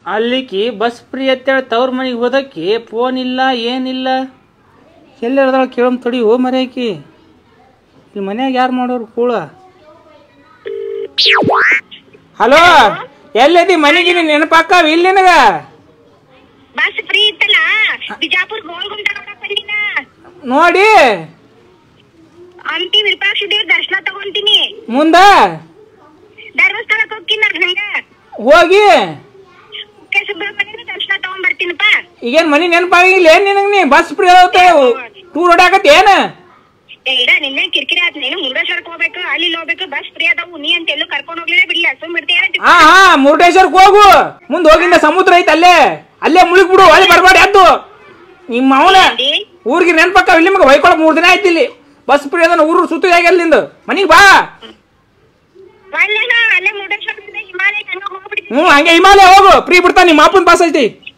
ಅಲ್ಲಿಕಿ bus free ಅಂತೇಳಿ ತವ್ರ ಮನೆಗೆ ಹೋದಕ್ಕಿ ಫೋನ್ ಇಲ್ಲ ಏನಿಲ್ಲ ಎಲ್ಲಿ ಇರ್ದಾಳ ಕೇಳಮ್ ತಡಿ ಹೋ ಮರ್ಯಾಕಿ ಇಲ್ಲಿ ಮನ್ಯಾಗ ಯಾರು ಮಾಡೋರು ಕೂಳ ಹಲೋ ಎಲ್ಲದಿ ಮನೆಗೆ ನೆನಪಾಕಾವ ಇಲ್ಲಿ ನಿನಗ ಬಸ್ ಫ್ರೀ ಇತ್ತಲ್ಲ ಬಿಜಾಪುರ್ ಗೋಲ್ಗುಂಟ ನೋಡಕ್ ಬಂದಿನ ನೋಡಿ ಅಂತಿ ವಿರೂಪಾಕ್ಷ ದೇವ್ರ ದರ್ಶನ ತಗೊಂತೀನಿ ಮುಂದ ಧರ್ಮಸ್ಥಳಕ್ಕೆ ಹೋಗ್ತೀನಿ ನಾನು ಹಂಗ ಹೋಗಿ ಕುಕ್ಕೆ ಸುಬ್ರಹ್ಮಣ್ಯನ ದರ್ಶನ ತಗೊಂಡ್ ಬರ್ತೀನಪ್ಪ ಈಗೇನ್ ಮನಿ ನೆನಪಾಗಿಲ್ಲ ಏನ್ ನಿನಗ್ ನೀ ಬಸ್ ಫ್ರೀ ಟೂರ್ ಹೊಡ್ಯಾಕತ್ತಿ ಏನ ಏ ಇಡ ನಿನ್ನೆ ಕಿರಿಕಿರಿ ಆತ್ ನೀನು ಮುರುಡೇಶ್ವರಕ್ಕೆ ಹೋಗ್ಬೇಕು ಅಲ್ಲಿ ಇಲ್ಲಿ ಹೋಗ್ಬೇಕು ಬಸ್ ಫ್ರೀ ಅದಾವು ನೀ ಅಂತ ಎಲ್ಲೂ ಕರ್ಕೊಂಡ್ ಹೋಗ್ಲಿಲ್ಲ ಬಿಡ್ಲಿಲ್ಲ ಸುಮ್ ಬಿಡ್ತೀಯ ಹಾ ಹಾ ಮುರುಡೇಶ್ವರಕ್ಕೆ ಹೋಗು ಮುಂದ್ ಹೋಗಿಂದ ಸಮುದ್ರ ಐತೆ ಅಲ್ಲೇ ಅಲ್ಲೇ ಮುಳುಗ್ ಬಿಡು ಅಲ್ಲಿ ಬರ್ಬೇಡ ಎದ್ದು ನಿಮ್ಮ ಅವನ ಊರಿಗೆ ನೆನ್ಪಕ್ಕ ಇಲ್ಲಿ ನಿಮಗೆ ಹೊಯ್ಕೊಳಕ್ ಮೂರ್ ದಿನ ಆಯ್ತು ಇಲ್ಲಿ ಬಸ್ ಫ್ರೀ ಅದನ್ನ ಊರು ಸುತ್ತು ಹೇಗೆ ಅಲ್ಲಿಂದ ಮನಿಗ್ ಬಾ ಅಲ್ಲೇನ ಅಲ್ಲೇ ಮುರುಡೇಶ್ವರದಿಂದ ಹಿಮಾಲಯ ಹಂಗ ಹೋಗ್ಬಿಡ್ತೀನಿ ಹ್ಞೂ ಹಂಗೆ ಹಿಮಾಲಯ ಹೋಗು ಫ್ರೀ ಬಿಡ್ತಾನ ನಿಮ್ಮ ಅಪ್ಪನ ಪಾಸ್ ಐತಿ